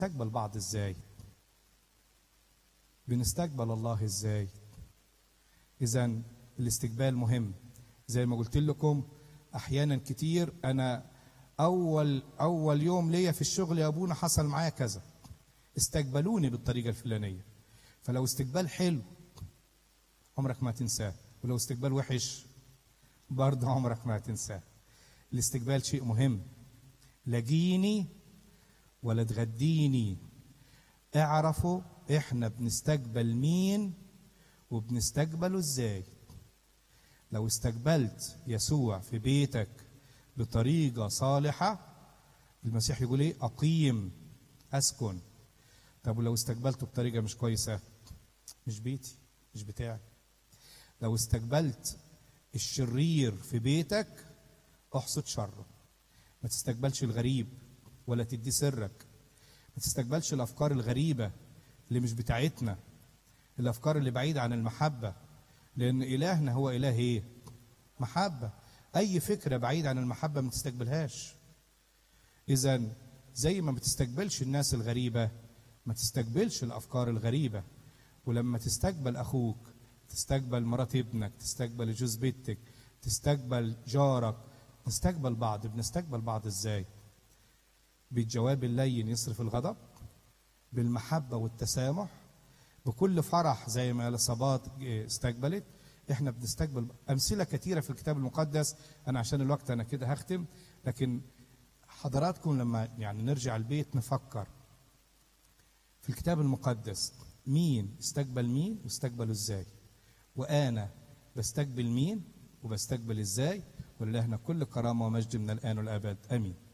بنستقبل بعض ازاي بنستقبل الله ازاي اذا الاستقبال مهم زي ما قلت لكم احيانا كتير انا اول اول يوم ليا في الشغل يا ابونا حصل معايا كذا استقبلوني بالطريقه الفلانيه فلو استقبال حلو عمرك ما تنساه ولو استقبال وحش برضه عمرك ما هتنساه الاستقبال شيء مهم لاقيني ولا تغديني اعرفوا احنا بنستقبل مين وبنستقبله ازاي لو استقبلت يسوع في بيتك بطريقة صالحة المسيح يقول ايه اقيم اسكن طب ولو استقبلته بطريقة مش كويسة مش بيتي مش بتاعي لو استقبلت الشرير في بيتك احصد شره ما تستقبلش الغريب ولا تدي سرك ما تستقبلش الافكار الغريبه اللي مش بتاعتنا الافكار اللي بعيده عن المحبه لان الهنا هو اله ايه محبه اي فكره بعيده عن المحبه ما تستقبلهاش اذا زي ما ما تستقبلش الناس الغريبه ما تستقبلش الافكار الغريبه ولما تستقبل اخوك تستقبل مرات ابنك تستقبل جوز بيتك تستقبل جارك نستقبل بعض بنستقبل بعض ازاي بالجواب اللين يصرف الغضب بالمحبة والتسامح بكل فرح زي ما الصبات استقبلت احنا بنستقبل امثله كثيره في الكتاب المقدس انا عشان الوقت انا كده هختم لكن حضراتكم لما يعني نرجع البيت نفكر في الكتاب المقدس مين استقبل مين واستقبله ازاي وانا بستقبل مين وبستقبل ازاي ولله كل كرامه ومجد من الان والابد امين